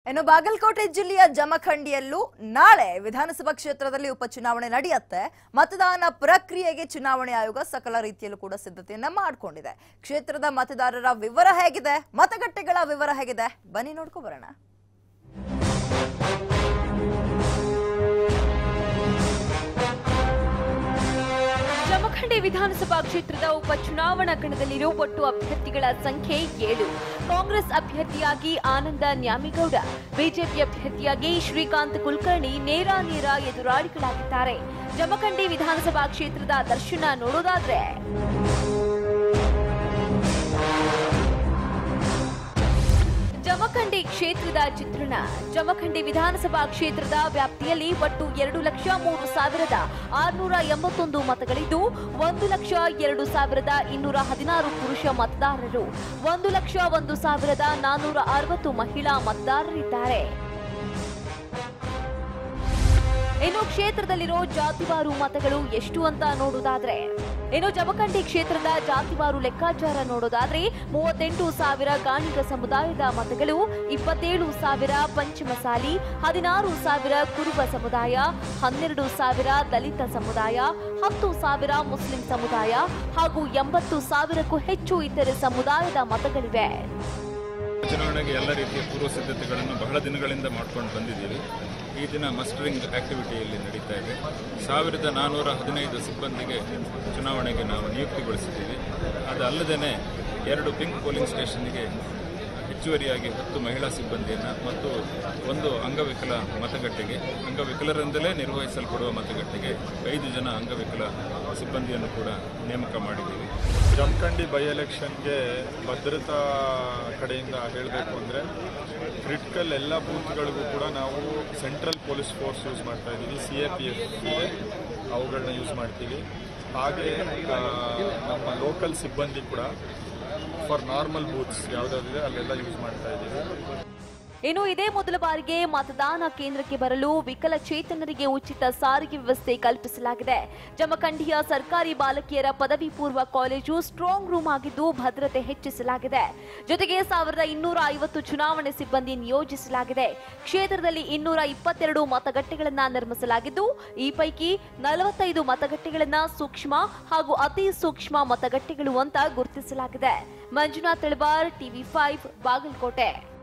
ಇನ್ನು ಬಾಗಲಕೋಟೆ ಜಿಲ್ಲೆಯ ಜಮಖಂಡಿಯಲ್ಲೂ ನಾಳೆ ವಿಧಾನಸಭಾ ಕ್ಷೇತ್ರದಲ್ಲಿ ಉಪಚುನಾವಣೆ ನಡೆಯುತ್ತೆ ಮತದಾನ ಪ್ರಕ್ರಿಯೆಗೆ ಚುನಾವಣೆ ಆಯೋಗ ಸಕಲ ರೀತಿಯಲ್ಲೂ ಕೂಡ ಸಿದ್ಧತೆಯನ್ನ ಮಾಡಿಕೊಂಡಿದೆ ಕ್ಷೇತ್ರದ ಮತದಾರರ ವಿವರ ಹೇಗಿದೆ ಮತಗಟ್ಟೆಗಳ ವಿವರ ಹೇಗಿದೆ ಬನ್ನಿ ನೋಡ್ಕೊ ಬರೋಣ ಜಮಖಂಡಿ ವಿಧಾನಸಭಾ ಕ್ಷೇತ್ರದ ಉಪಚುನಾವಣಾ ಕಣದಲ್ಲಿರೋ ಒಟ್ಟು ಅಭ್ಯರ್ಥಿಗಳ ಸಂಖ್ಯೆ ಏಳು ಕಾಂಗ್ರೆಸ್ ಅಭ್ಯರ್ಥಿಯಾಗಿ ಆನಂದ ನ್ಯಾಮಿಗೌಡ ಬಿಜೆಪಿ ಅಭ್ಯರ್ಥಿಯಾಗಿ ಶ್ರೀಕಾಂತ್ ಕುಲಕರ್ಣಿ ನೇರ ನೇರ ಎದುರಾಳಿಗಳಾಗಿದ್ದಾರೆ ಜಮಖಂಡಿ ವಿಧಾನಸಭಾ ಕ್ಷೇತ್ರದ ದರ್ಶನ ನೋಡೋದಾದ್ರೆ ಜಮಖಂಡಿ ಕ್ಷೇತ್ರದ ಚಿತ್ರಣ ಜಮಖಂಡಿ ವಿಧಾನಸಭಾ ಕ್ಷೇತ್ರದ ವ್ಯಾಪ್ತಿಯಲ್ಲಿ ಒಟ್ಟು ಎರಡು ಲಕ್ಷ ಮೂರು ಸಾವಿರದ ಆರುನೂರ ಎಂಬತ್ತೊಂದು ಮತಗಳಿದ್ದು ಒಂದು ಲಕ್ಷ ಎರಡು ಸಾವಿರದ ಇನ್ನೂರ ಹದಿನಾರು ಪುರುಷ ಮತದಾರರು ಒಂದು ಲಕ್ಷ ಒಂದು ಸಾವಿರದ ನಾನ್ನೂರ ಅರವತ್ತು ಮಹಿಳಾ ಮತದಾರರಿದ್ದಾರೆ ಇನ್ನು ಕ್ಷೇತ್ರದಲ್ಲಿರೋ ಜಾತಿವಾರು ಮತಗಳು ಎಷ್ಟು ಅಂತ ನೋಡೋದಾದ್ರೆ ಇನ್ನು ಜಮಖಂಡಿ ಕ್ಷೇತ್ರದ ಜಾತಿವಾರು ಲೆಕ್ಕಾಚಾರ ನೋಡೋದಾದ್ರೆ ಮೂವತ್ತೆಂಟು ಸಾವಿರ ಗಾಣಿಗ ಸಮುದಾಯದ ಮತಗಳು ಇಪ್ಪತ್ತೇಳು ಸಾವಿರ ಪಂಚಮಸಾಲಿ ಹದಿನಾರು ಸಾವಿರ ಕುರುಬ ಸಮುದಾಯ ಹನ್ನೆರಡು ಸಾವಿರ ದಲಿತ ಸಮುದಾಯ ಹತ್ತು ಸಾವಿರ ಮುಸ್ಲಿಂ ಸಮುದಾಯ ಹಾಗೂ ಎಂಬತ್ತು ಸಾವಿರಕ್ಕೂ ಹೆಚ್ಚು ಇತರೆ ಸಮುದಾಯದ ಮತಗಳಿವೆ ಚುನಾವಣೆಗೆ ಎಲ್ಲ ರೀತಿಯ ಪೂರ್ವ ಸಿದ್ಧತೆಗಳನ್ನು ಬಹಳ ದಿನಗಳಿಂದ ಮಾಡ್ಕೊಂಡು ಬಂದಿದ್ದೀವಿ ಈ ದಿನ ಮಸ್ಟರಿಂಗ್ ಆಕ್ಟಿವಿಟಿಯಲ್ಲಿ ನಡೀತಾ ಇದೆ ಸಾವಿರದ ನಾನ್ನೂರ ಹದಿನೈದು ಸಿಬ್ಬಂದಿಗೆ ಚುನಾವಣೆಗೆ ನಾವು ನಿಯುಕ್ತಿಗೊಳಿಸಿದ್ದೀವಿ ಅದಲ್ಲದೆ ಎರಡು ಪಿಂಕ್ ಪೋಲಿಂಗ್ ಸ್ಟೇಷನ್ಗೆ ಹೆಚ್ಚುವರಿಯಾಗಿ ಹತ್ತು ಮಹಿಳಾ ಸಿಬ್ಬಂದಿಯನ್ನು ಮತ್ತು ಒಂದು ಅಂಗವಿಕಲ ಮತಗಟ್ಟೆಗೆ ಅಂಗವಿಕಲರಿಂದಲೇ ನಿರ್ವಹಿಸಲ್ಪಡುವ ಮತಗಟ್ಟೆಗೆ ಐದು ಜನ ಅಂಗವಿಕಲ ಸಿಬ್ಬಂದಿಯನ್ನು ಕೂಡ ನೇಮಕ ಮಾಡಿದ್ದೀವಿ ಜಮಖಂಡಿ ಬೈ ಎಲೆಕ್ಷನ್ಗೆ ಭದ್ರತಾ ಕಡೆಯಿಂದ ಹೇಳಬೇಕು ಅಂದರೆ ಕ್ರಿಟಿಕಲ್ ಎಲ್ಲ ಬೂತ್ಗಳಿಗೂ ಕೂಡ ನಾವು ಸೆಂಟ್ರಲ್ ಪೊಲೀಸ್ ಫೋರ್ಸ್ ಯೂಸ್ ಮಾಡ್ತಾ ಇದ್ದೀವಿ ಸಿ ಎ ಪಿ ಎಫ್ ಇದೆ ಅವುಗಳನ್ನ ಯೂಸ್ ಮಾಡ್ತೀವಿ ಹಾಗೆ ಆ, ನಮ್ಮ ಲೋಕಲ್ ಸಿಬ್ಬಂದಿ ಕೂಡ ಫಾರ್ ನಾರ್ಮಲ್ ಬೂತ್ಸ್ ಯಾವುದಾದಿದೆ ಅಲ್ಲೆಲ್ಲ ಯೂಸ್ ಮಾಡ್ತಾ ಇದ್ದೀವಿ ಇನ್ನು ಇದೇ ಮೊದಲ ಬಾರಿಗೆ ಮತದಾನ ಕೇಂದ್ರಕ್ಕೆ ಬರಲು ವಿಕಲಚೇತನರಿಗೆ ಉಚಿತ ಸಾರಿಗೆ ವ್ಯವಸ್ಥೆ ಕಲ್ಪಿಸಲಾಗಿದೆ ಜಮಖಂಡಿಯ ಸರ್ಕಾರಿ ಬಾಲಕಿಯರ ಪದವಿ ಪೂರ್ವ ಕಾಲೇಜು ಸ್ಟ್ರಾಂಗ್ ರೂಮ್ ಆಗಿದ್ದು ಭದ್ರತೆ ಹೆಚ್ಚಿಸಲಾಗಿದೆ ಜೊತೆಗೆ ಸಾವಿರದ ಇನ್ನೂರ ಐವತ್ತು ಚುನಾವಣೆ ಸಿಬ್ಬಂದಿ ನಿಯೋಜಿಸಲಾಗಿದೆ ಕ್ಷೇತ್ರದಲ್ಲಿ ಇನ್ನೂರ ಇಪ್ಪತ್ತೆರಡು ಮತಗಟ್ಟೆಗಳನ್ನ ನಿರ್ಮಿಸಲಾಗಿದ್ದು ಈ ಪೈಕಿ ನಲವತ್ತೈದು ಮತಗಟ್ಟೆಗಳನ್ನ ಸೂಕ್ಷ್ಮ ಹಾಗೂ ಅತಿ ಸೂಕ್ಷ್ಮ ಮತಗಟ್ಟೆಗಳು ಅಂತ ಗುರುತಿಸಲಾಗಿದೆ ಮಂಜುನಾಥ್ ತಳವಾರ್ ಟಿವಿ ಫೈವ್ ಬಾಗಲಕೋಟೆ